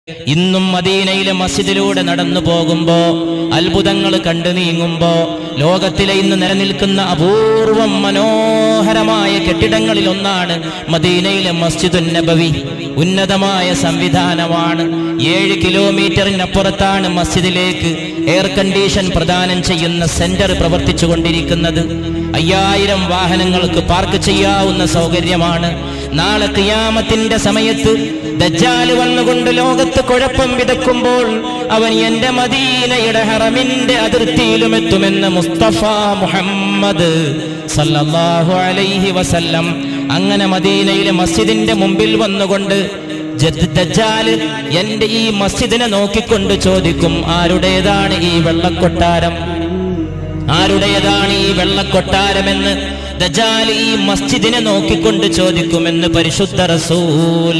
ഇന്നും മദീനയിലെ മസ്ജിദിലൂടെ നടന്നു പോകുമ്പോ അത്ഭുതങ്ങൾ കണ്ടു നീങ്ങുമ്പോ ലോകത്തിലെ ഇന്ന് നിലനിൽക്കുന്ന അപൂർവം മനോഹരമായ കെട്ടിടങ്ങളിൽ ഒന്നാണ് മദീനയിലെ മസ്ജിദുൻ നബവി ഉന്നതമായ സംവിധാനമാണ് ഏഴ് കിലോമീറ്ററിനപ്പുറത്താണ് മസ്ജിദിലേക്ക് എയർ കണ്ടീഷൻ പ്രദാനം ചെയ്യുന്ന സെന്റർ പ്രവർത്തിച്ചു കൊണ്ടിരിക്കുന്നത് അയ്യായിരം വാഹനങ്ങൾക്ക് പാർക്ക് ചെയ്യാവുന്ന സൗകര്യമാണ് നാളെ കിയാമത്തിന്റെ സമയത്ത് ദജ്ജാല് വന്നുകൊണ്ട് ലോകത്ത് കുഴപ്പം വിതക്കുമ്പോൾ അവൻ എന്റെ മദീനയുടെ ഹറമിന്റെ അതിർത്തിയിലും എത്തുമെന്ന് മുസ്തഫ മുഹമ്മദ് സല്ലല്ലാഹു അലൈഹി വസല്ലം അങ്ങനെ മദീനയിലെ മസ്ജിദിന്റെ മുമ്പിൽ വന്നുകൊണ്ട് ജദ് ദജ്ജാല് എന്റെ ഈ മസ്ജിദിനെ നോക്കിക്കൊണ്ട് ചോദിക്കും ആരുടേതാണ് ഈ വെള്ളക്കൊട്ടാരം ആരുടേതാണ് ഈ വെള്ളക്കൊട്ടാരമെന്ന് ദജാൽ ഈ മസ്ജിദിനെ നോക്കിക്കൊണ്ട് ചോദിക്കുമെന്ന് പരിശുദ്ധ റസൂൽ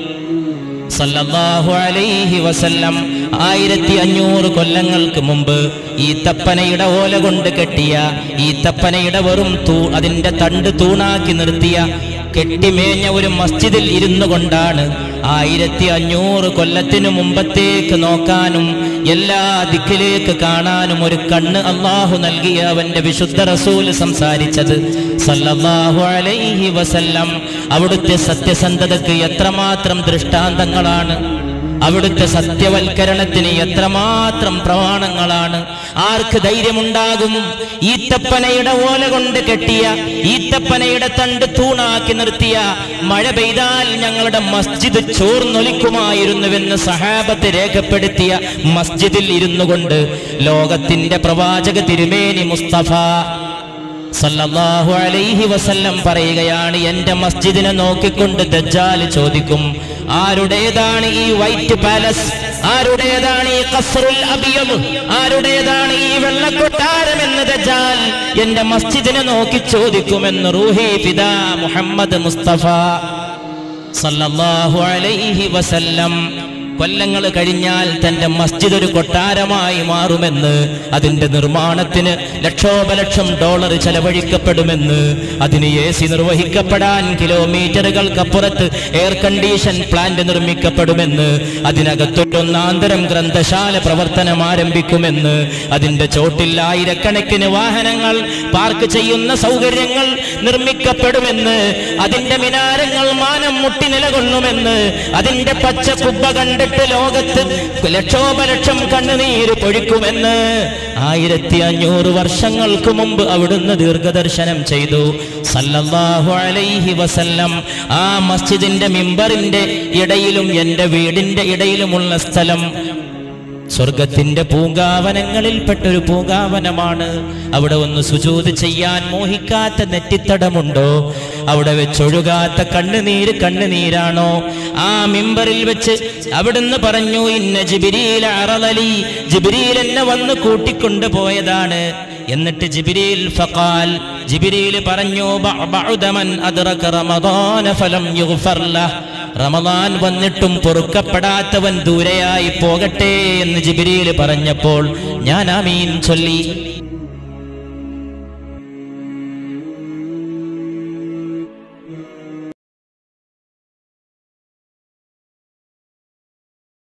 സല്ലല്ലാഹു അലൈഹി വസല്ലം ആയിരത്തി അഞ്ഞൂറ് കൊല്ലങ്ങൾക്ക് മുമ്പ് ഈ തപ്പനയുടെ ഓല കൊണ്ട് കെട്ടിയ ഈ തപ്പനയുടെ വെറും തൂ അതിന്റെ തണ്ട് തൂണാക്കി നിർത്തിയ കെട്ടിമേഞ്ഞ ഒരു മസ്ജിദിൽ ഇരുന്നു കൊണ്ടാണ് ആയിരത്തി അഞ്ഞൂറ് കൊല്ലത്തിനു മുമ്പത്തേക്ക് നോക്കാനും എല്ലാ ദിക്കിലേക്ക് കാണാനും ഒരു കണ്ണ് അള്ളാഹു നൽകിയ അവന്റെ വിശുദ്ധ റസൂൽ സംസാരിച്ചത് സല്ലല്ലാഹു അലൈഹി വസല്ലം അവിടുത്തെ സത്യസന്ധതയ്ക്ക് എത്രമാത്രം ദൃഷ്ടാന്തങ്ങളാണ് അവിടുത്തെ സത്യവൽക്കരണത്തിന് എത്രമാത്രം പ്രമാണങ്ങളാണ് ആർക്ക് ധൈര്യമുണ്ടാകും ഈത്തപ്പനയുടെ ഓല കൊണ്ട് കെട്ടിയ ഈത്തപ്പനയുടെ തണ്ട് തൂണാക്കി നിർത്തിയ മഴ പെയ്താൽ ഞങ്ങളുടെ മസ്ജിദ് ചോർന്നൊലിക്കുമായിരുന്നുവെന്ന് സഹാബത്ത് രേഖപ്പെടുത്തിയ മസ്ജിദിൽ ഇരുന്നു കൊണ്ട് ലോകത്തിന്റെ പ്രവാചക തിരുമേനി മുസ്തഫ സല്ലല്ലാഹു അലൈഹി വസല്ലം പറയുകയാണ് എന്റെ മസ്ജിദിനെ നോക്കിക്കൊണ്ട് ദജ്ജാൽ ചോദിക്കും ആരുടേതാണ് ഈ വൈറ്റ് പാലസ് ആരുടേതാണ് ഈ ഖസ്റുൽ അബിയം ആരുടേതാണ് ഈ വെള്ളക്കൊട്ടാരം എന്ന് ദജ്ജാൽ എന്റെ മസ്ജിദിനെ നോക്കി ചോദിക്കുമെന്ന് റൂഹി പിതാ മുഹമ്മദ് മുസ്തഫ സല്ലല്ലാഹു അലൈഹി വസല്ലം കൊല്ലങ്ങൾ കഴിഞ്ഞാൽ തന്റെ മസ്ജിദ് ഒരു കൊട്ടാരമായി മാറുമെന്ന് അതിന്റെ നിർമ്മാണത്തിന് ലക്ഷോപലക്ഷം ഡോളർ ചെലവഴിക്കപ്പെടുമെന്ന് അതിന് എ സി നിർവഹിക്കപ്പെടാൻ കിലോമീറ്ററുകൾക്കപ്പുറത്ത് എയർ കണ്ടീഷൻ പ്ലാന്റ് നിർമ്മിക്കപ്പെടുമെന്ന് അതിനകത്തൊന്നാന്തരം ഗ്രന്ഥശാല പ്രവർത്തനം ആരംഭിക്കുമെന്ന് അതിന്റെ ചോട്ടിൽ ആയിരക്കണക്കിന് വാഹനങ്ങൾ പാർക്ക് ചെയ്യുന്ന സൗകര്യങ്ങൾ നിർമ്മിക്കപ്പെടുമെന്ന് അതിന്റെ മിനാരങ്ങൾ മാനം മുട്ടി നിലകൊള്ളുമെന്ന് അതിന്റെ പച്ച കുബ്ബ കണ്ടിട്ട് ലോകത്ത് ലക്ഷോപലക്ഷം കണ്ണുനീര് പൊഴിക്കുമെന്ന് ആയിരത്തി അഞ്ഞൂറ് വർഷങ്ങൾക്ക് മുമ്പ് അവിടുന്ന് ദീർഘദർശനം ചെയ്തു സല്ലല്ലാഹു അലൈഹി വസല്ലം ആ മസ്ജിദിന്റെ മിമ്പറിന്റെ ഇടയിലും എൻ്റെ വീടിന്റെ ഇടയിലുമുള്ള സ്ഥലം സ്വർഗത്തിന്റെ പൂങ്കാവനങ്ങളിൽപ്പെട്ടൊരു പൂങ്കാവനമാണ് അവിടെ ഒന്ന് സുജൂത് ചെയ്യാൻ മോഹിക്കാത്ത നെറ്റിത്തടമുണ്ടോ അവിടെ വെച്ചൊഴുകാത്ത കണ്ണുനീര് കണ്ണുനീരാണോ ആ മിമ്പറിൽ വെച്ച് അവിടുന്ന് പറഞ്ഞു ഇന്ന ജിബിരിയിൽ അറലലി ജിബിരിയിൽ എന്നെ വന്ന് കൂട്ടിക്കൊണ്ടു പോയതാണ് എന്നിട്ട് ജിബിരിയിൽ ഫഖാൽ ജിബിരിയിൽ പറഞ്ഞു "ബഅ- ബഅുദമൻ അദ്റക റമദാന ഫലം യുഗ്ഫർ ലഹ്." റമദാൻ വന്നിട്ടും പൊറുക്കപ്പെടാത്തവൻ ദൂരെയായി പോകട്ടെ എന്ന് ജിബിരിയിൽ പറഞ്ഞപ്പോൾ ഞാൻ ആമീൻ ചൊല്ലി